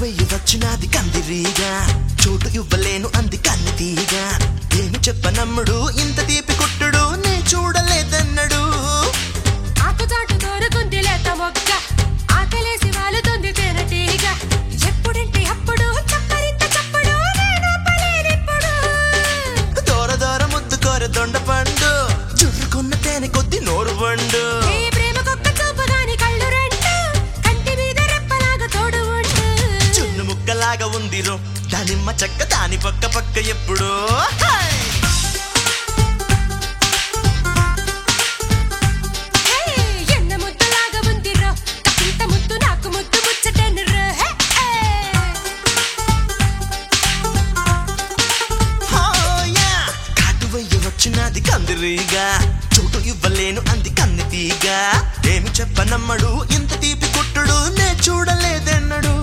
వెయ్యి వచ్చినది కందిరీగా చోటు ఇవ్వలేను అంది కన్నెతీగా ఏమి చెప్పనమ్ముడు ఇంత తీపి కొట్టుడు నే చూడలేదన్నడు ఆకుచాటు దొరుకుంది లేత మొగ్గ ఆకలేసి వాలుతుంది తేనెటీగ ఎప్పుడంటే అప్పుడు చప్పరింత చప్పుడు నేను ఆపలేనిప్పుడు దూర దూర ముద్దు కోర దొండ పండు చుర్రుకున్న తేనె కొద్ది నోరు పండు ఈ ప్రేమకొక్క చూపు గాని కళ్ళు రెండు కంటి మీద రెప్పలాగా తోడు ఉండు చున్ను ముక్కలాగా ఉందిరో దానిమ్మ చెక్క దాని పక్క పక్క ఎప్పుడు హే, ఎన్న ముద్దులాగా ఉందిరో ఇంత ముద్దు నాకు ముద్దు ముచ్చటెనురో హే, హే. కాటు వెయ్యి వచ్చినది కందిరీగా చోటు ఇవ్వలేను అంది కన్నెతీగా ఏమి చెప్పనమ్మడు ఇంత తీపి కొట్టుడు నే చూడలేదన్నడు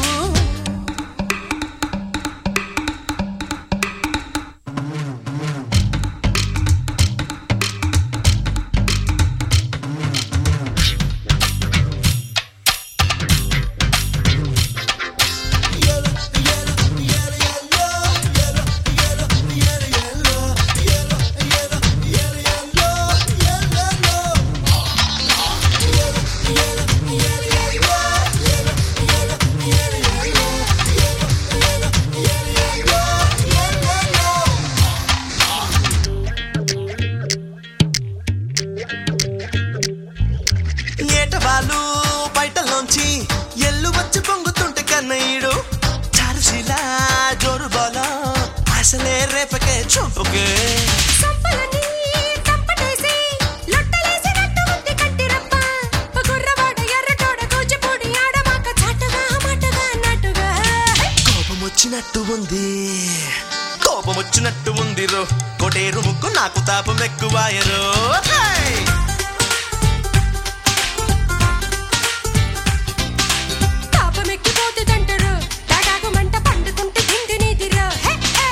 ఏటవాలు బయటలోంచి ఎల్లు వచ్చి పొంగుతుంటే కన్నయ్యుడు చారుశీల జోరు బాల అసలే రేపకే చంపుకే సంపలని చంపటేసి లొట్టలేసినట్టు ఉంది కంటిరప్ప గుర్రవాడ ఎర్రటోడ కూచిపూడి ఆడమాక చాటుగా మాటగా అన్నట్టుగా కోపం వచ్చినట్టు ఉంది కోపం వచ్చినట్టు ఉంది రో కొటేరు ముక్కు నాకు తాపం ఎక్కువాయరో హై! తాపం ఎక్కిపోతుందంటారు తడాకు మంట పండుకుంటే తిండి నీదిరో హే, హే,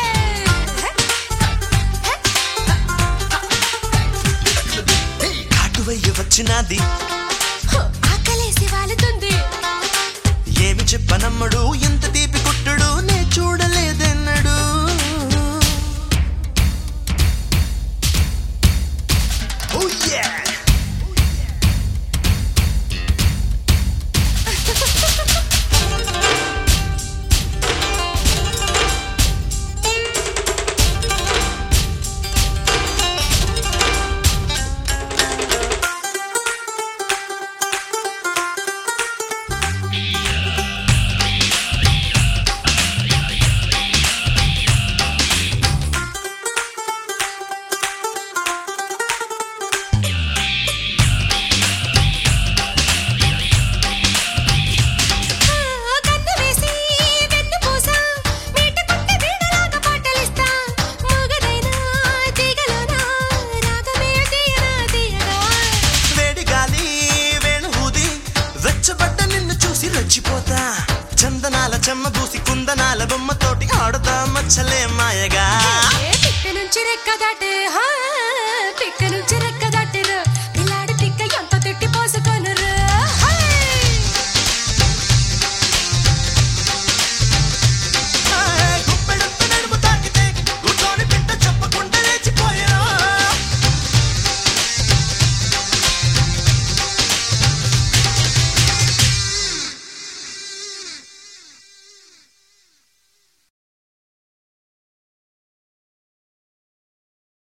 హే. కాటు వెయ్యి వచ్చినది హో, ఆకలేసి వాలుతుంది ఏమి చెప్పనమ్మడు ఇంత తీపి కొట్టుడు నే చూడలేదన్నడు Oh yeah! ఆ, కన్ను వేసి వెన్ను పూస మీట కొట్టి వీణలాగా పాటలిస్తా మగదైనా తీగలోన రాగమే తీయనా తీయగా వేడి గాలి వేణు ఊది వెచ్చబడ్డ నిన్ను చూసి రెచ్చిపోతా చందనాల చెమ్మ దూసి కుందనాల బొమ్మతోటి ఆడుతా మచ్చలే మాయగా ఏ పిక్క నుంచి రెక్క దాటే హా పిక్క నుంచి రెక్క